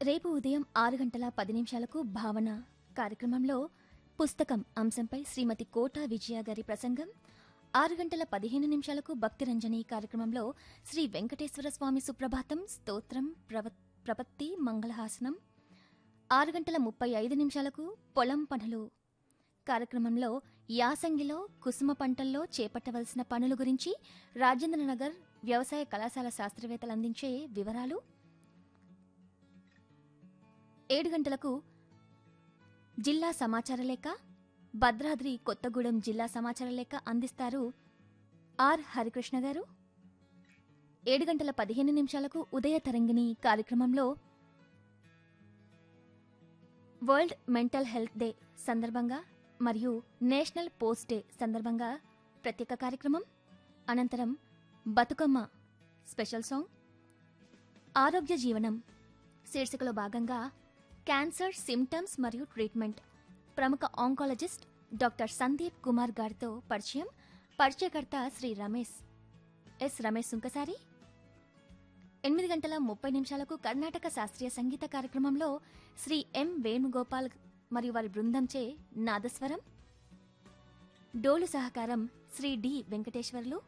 రేపు ఉదయం ఆరు గంటల పది నిమిషాలకు భావన కార్యక్రమంలో పుస్తకం అంశంపై శ్రీమతి కోట విజయ గారి ప్రసంగం ఆరు గంటల పదిహేను నిమిషాలకు భక్తిరంజని కార్యక్రమంలో శ్రీ వెంకటేశ్వర స్వామి సుప్రభాతం స్తోత్రం ప్రవ ప్రపత్తి మంగళహాసనం ఆరు గంటల ముప్పై ఐదు నిమిషాలకు పొలం పనులు కార్యక్రమంలో యాసంగిలో కుసుమ పంటల్లో చేపట్టవలసిన పనుల గురించి రాజేంద్రనగర్ వ్యవసాయ కళాశాల శాస్త్రవేత్తలు అందించే వివరాలు ఏడు గంటలకు జిల్లా సమాచార లేఖ భద్రాద్రి కొత్తగూడెం జిల్లా సమాచార లేఖ అందిస్తారు ఆర్ హరికృష్ణ గారు ఏడు గంటల పదిహేను నిమిషాలకు ఉదయ తరంగిణి కార్యక్రమంలో వరల్డ్ మెంటల్ హెల్త్ డే సందర్భంగా మరియు నేషనల్ పోస్ట్ డే సందర్భంగా ప్రత్యేక కార్యక్రమం అనంతరం బతుకమ్మ స్పెషల్ సాంగ్ ఆరోగ్య జీవనం శీర్షికలో భాగంగా క్యాన్సర్ సిమ్టమ్స్ మరియు ట్రీట్మెంట్ ప్రముఖ ఆంకాలజిస్ట్ డాక్టర్ సందీప్ కుమార్ గారితో పరిచయం పరిచయకర్త శ్రీ రమేష్ ఎస్ రమేష్ సుంకసారి ఎనిమిది గంటల ముప్పై నిమిషాలకు కర్ణాటక శాస్త్రీయ సంగీత కార్యక్రమంలో శ్రీ ఎం వేణుగోపాల్ మరియు వారి బృందంచే నాదస్వరం డోలు సహకారం శ్రీ డి వెంకటేశ్వర్లు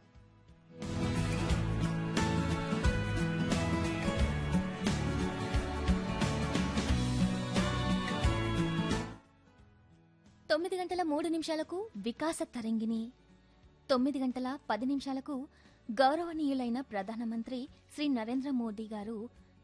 తొమ్మిది గంటల మూడు నిమిషాలకు వికాస తరంగిణి తొమ్మిది గంటల పది నిమిషాలకు గౌరవనీయులైన ప్రధానమంత్రి శ్రీ నరేంద్ర మోదీ గారు